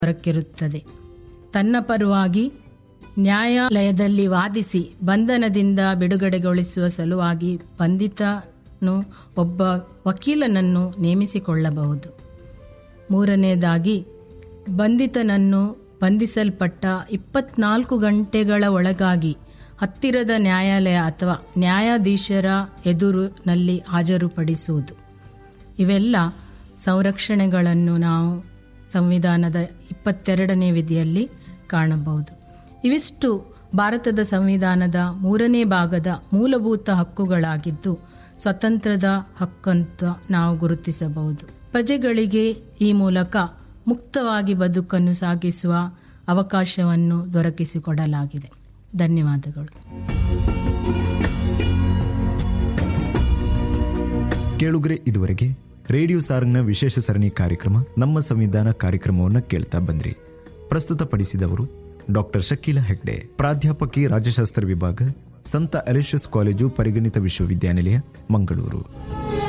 ಹೊರಕ್ಕಿರುತ್ತದೆ ತನ್ನ ಪರವಾಗಿ ನ್ಯಾಯಾಲಯದಲ್ಲಿ ವಾದಿಸಿ ಬಂಧನದಿಂದ ಬಿಡುಗಡೆಗೊಳಿಸುವ ಸಲುವಾಗಿ ಬಂಧಿತನು ಒಬ್ಬ ವಕೀಲನನ್ನು ನೇಮಿಸಿಕೊಳ್ಳಬಹುದು ಮೂರನೆಯದಾಗಿ ಬಂಧಿತನನ್ನು ಬಂಧಿಸಲ್ಪಟ್ಟ ಇಪ್ಪತ್ನಾಲ್ಕು ಗಂಟೆಗಳ ಒಳಗಾಗಿ ಹತ್ತಿರದ ನ್ಯಾಯಾಲಯ ಅಥವಾ ನ್ಯಾಯಾಧೀಶರ ಎದುರಿನಲ್ಲಿ ಹಾಜರುಪಡಿಸುವುದು ಇವೆಲ್ಲ ಸಂರಕ್ಷಣೆಗಳನ್ನು ನಾವು ಸಂವಿಧಾನದ ಇಪ್ಪತ್ತೆರಡನೇ ವಿಧಿಯಲ್ಲಿ ಕಾಣಬಹುದು ಇವಿಷ್ಟು ಭಾರತದ ಸಂವಿಧಾನದ ಮೂರನೇ ಭಾಗದ ಮೂಲಭೂತ ಹಕ್ಕುಗಳಾಗಿದ್ದು ಸ್ವತಂತ್ರದ ಹಕ್ಕಂತ ನಾವು ಗುರುತಿಸಬಹುದು ಪ್ರಜೆಗಳಿಗೆ ಈ ಮೂಲಕ ಮುಕ್ತವಾಗಿ ಬದುಕನ್ನು ಸಾಗಿಸುವ ಅವಕಾಶವನ್ನು ದೊರಕಿಸಿಕೊಡಲಾಗಿದೆ ಧನ್ಯವಾದಗಳು ಕೇಳುಗರೆ ಇದುವರೆಗೆ ರೇಡಿಯೋ ಸಾರಂಗ್ನ ವಿಶೇಷ ಸರಣಿ ಕಾರ್ಯಕ್ರಮ ನಮ್ಮ ಸಂವಿಧಾನ ಕಾರ್ಯಕ್ರಮವನ್ನು ಕೇಳ್ತಾ ಬಂದ್ರಿ ಪ್ರಸ್ತುತಪಡಿಸಿದವರು ಡಾಕ್ಟರ್ ಶಕೀಲಾ ಹೆಗ್ಡೆ ಪ್ರಾಧ್ಯಾಪಕಿ ರಾಜ್ಯಶಾಸ್ತ್ರ ವಿಭಾಗ ಸಂತ ಅಲೆಷಸ್ ಕಾಲೇಜು ಪರಿಗಣಿತ ವಿಶ್ವವಿದ್ಯಾನಿಲಯ ಮಂಗಳೂರು